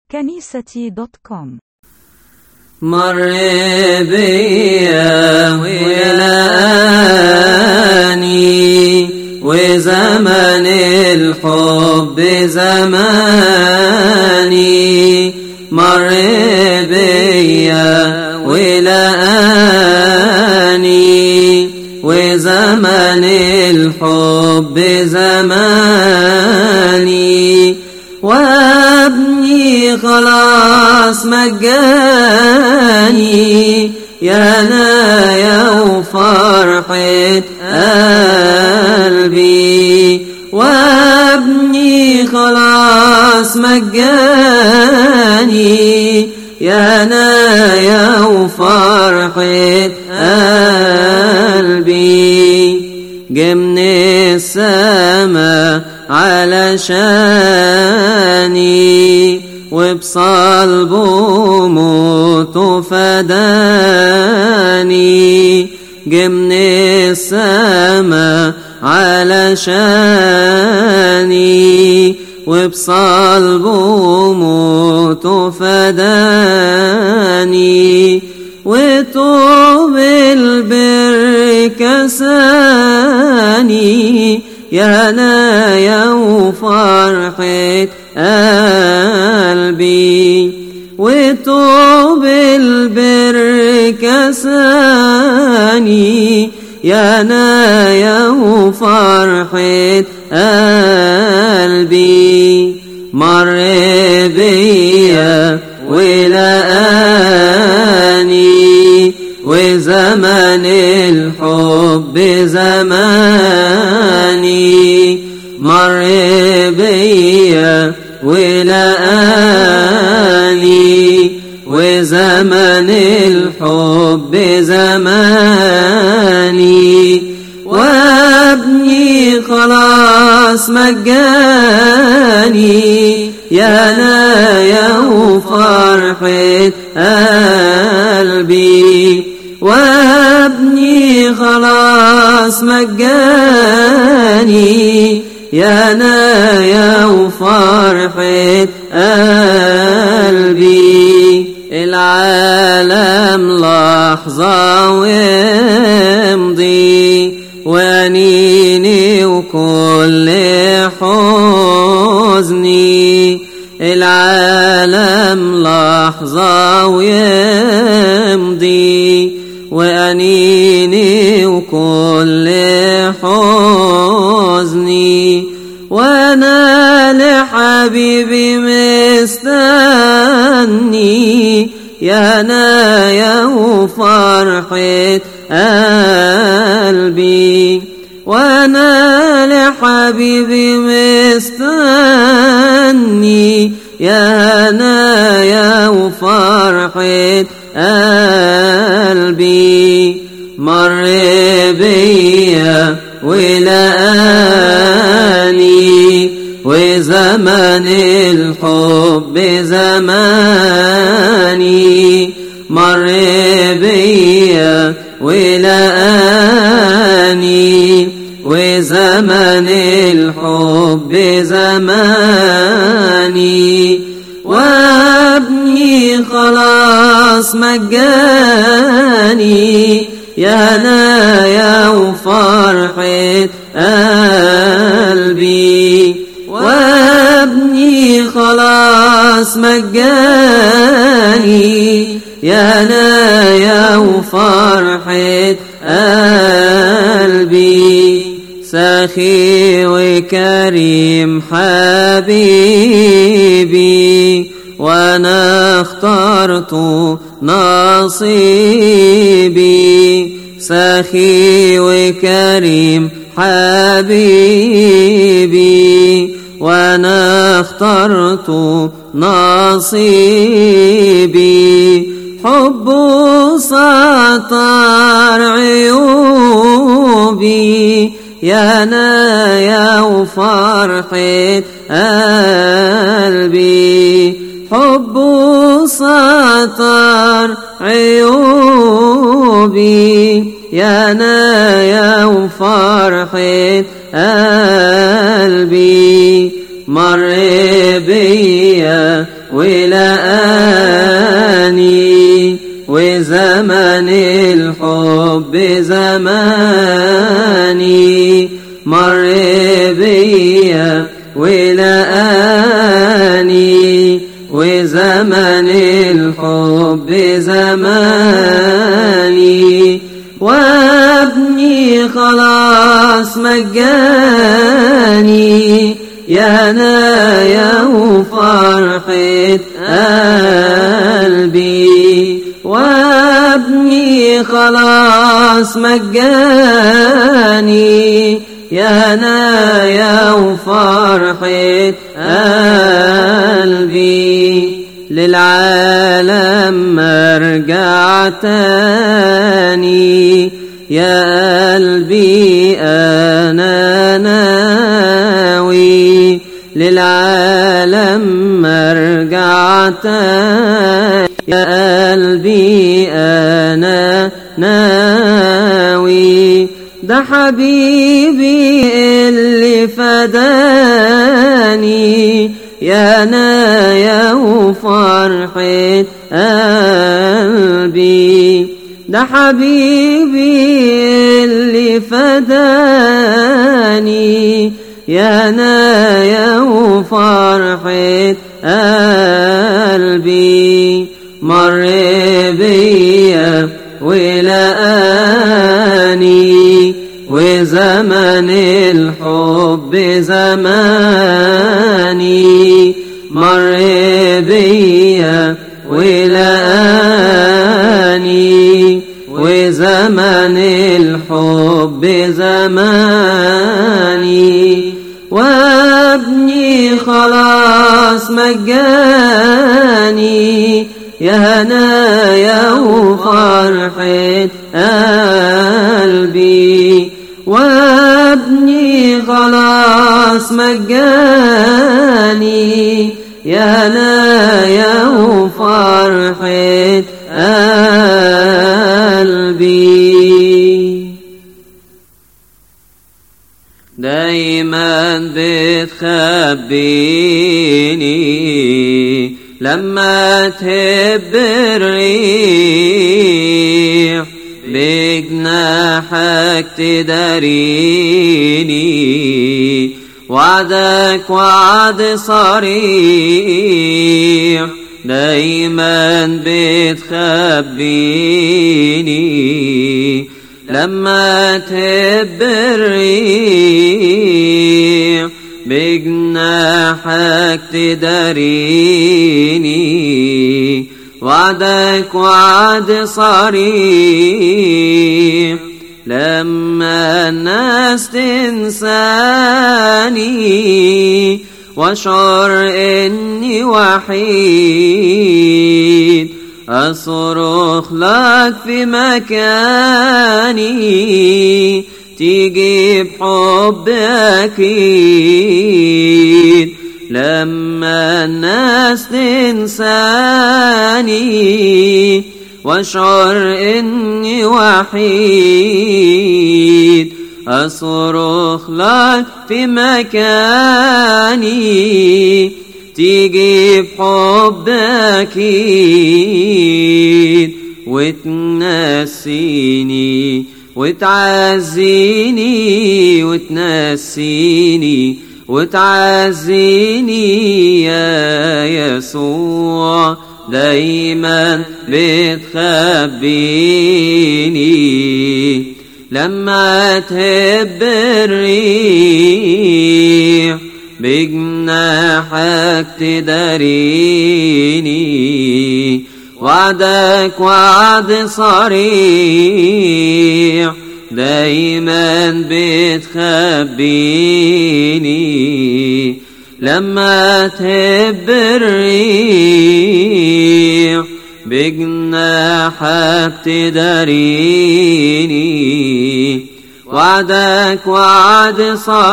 كنيستي دوت كوم مر بيا ولاني وزمن الحب زماني مر بيا ولاني وزمن الحب زماني وابني خلاص مجاني يا نايا وفرحة قلبي وابني خلاص مجاني يا نايا وفرحة قلبي جمن السما علشاني وبصلبه موت فداني جمن السما علشاني وبصلبه موت فداني وطوب البر كساني يا نايا وفرحة قلبي وطوب البر كساني يا نايا وفرحة قلبي مر بيا ولقاني وزمن الحب زماني مر بيا ولقاني وزمن الحب زماني وابني خلاص مجاني يا نايا وفرحة قلبي وابني خلاص مجاني يا نايا وفرحة قلبي العالم لحظة ويمضي وانيني وكل حزني العالم لحظة ويمضي وأنيني وكل حزني وأنا لحبيبي مستني يا نايا وفرحة قلبي وانا لحبيبي مستني يا نايا وفرحة قلبي مر بيا ولقاني وزمن الحب زماني مر بيا ولقاني وزمن الحب زماني وابني خلاص مجاني يا نايا وفرحة قلبي وابني خلاص مجاني يا نايا وفرحة قلبي سخي وكريم حبيبي وانا اخترت نصيبي سخي وكريم حبيبي وانا اخترت نصيبي حبه سطر عيوبي يا نايا وفرحة قلبي حبه سطر عيوبي يا نايا وفرحة قلبي مر بيا ولقاني وزمن الحب زماني مر بيا ولقاني وزمن الحب زماني وابني خلاص مجاني يا نايا وفرحة قلبي وابني خلاص مجاني يا نايا وفرحة قلبي للعالم مرجع تاني يا قلبي أنا ناوي للعالم مرجع تاني يا قلبي أنا ناوي ده حبيبي اللي فداني يا نايا وفرحة قلبي ده حبيبي اللي فداني يا نايا وفرحة قلبي مر بيا ولقاني وزمن الحب زماني مر بيا ولقاني وزمن الحب زماني وابني خلاص مجاني يا هنايا وفرحة قلبي وابني خلاص مجاني يا هنايا وفرحة قلبي دايما بتخبيني لما تهب الريح بجناحك تداريني وعدك وعد صريح دايما بتخبيني لما تهب الريح بجناحك تداريني وعدك وعد صريح لما الناس تنساني واشعر اني وحيد اصرخ لك في مكاني تيجي بحب اكيد لما الناس تنساني واشعر اني وحيد اصرخ لك في مكاني تيجي بحب اكيد وتنسيني وتعزيني وتنسيني وتعزيني يا يسوع دايما بتخبيني لما تهب الريح بجناحك تداريني وعدك وعد صريح دايما بتخبيني لما تهب الريح بجناحك تداريني وعدك وعد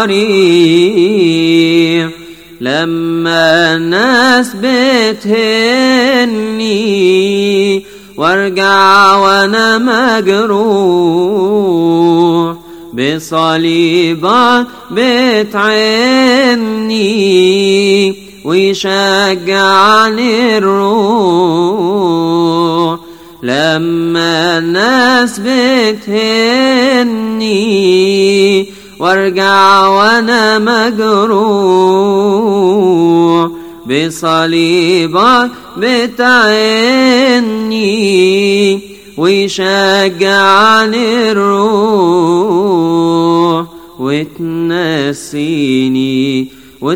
صريح لما الناس بتهني وارجع وانا مجروح بصليبك بتعني ويشجعني الروح لما الناس بتهني وارجع وانا مجروح بصليبك بتعني ويشجعني الروح وتنسيني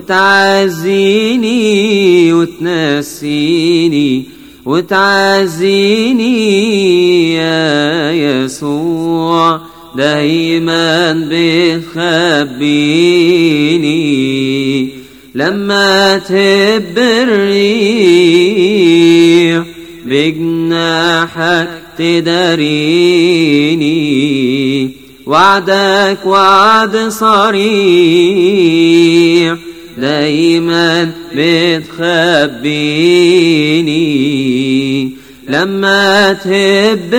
وتعزيني وتنسيني وتعزيني يا يسوع دايما بتخبيني لما تهب الريح بجناحك تداريني وعدك وعد صريح دايما بتخبيني لما تهب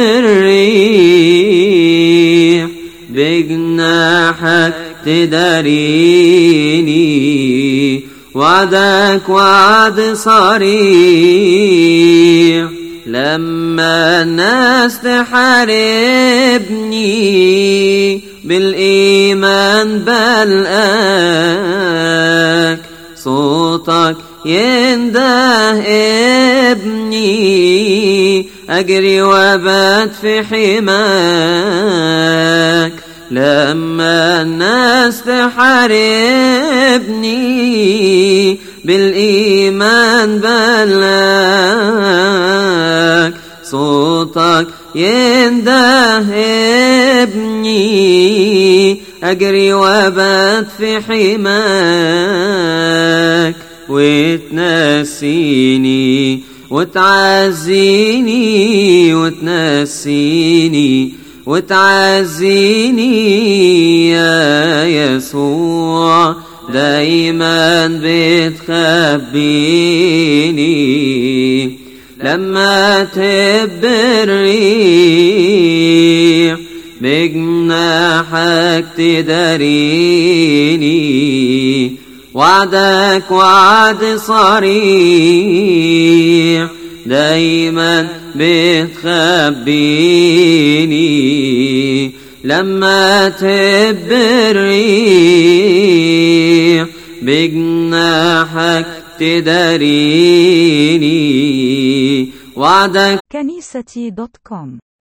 الريح بجناحك تداريني وعدك وعد صريح لما الناس تحاربني بالإيمان بلقاك صوتك ينده ابني أجري وبات في حماك لما الناس تحاربني بالإيمان بلاك صوتك ينده ابني أجري وبات في حماك وتنسيني وتعزيني وتنسيني وتعزيني يا يسوع دايما بتخبيني لما تهب الريح بجناحك تداريني وعدك وعد صريح دايما بتخبيني لما تهب الريح بجناحك تداريني وعدك كنيستي دوت كوم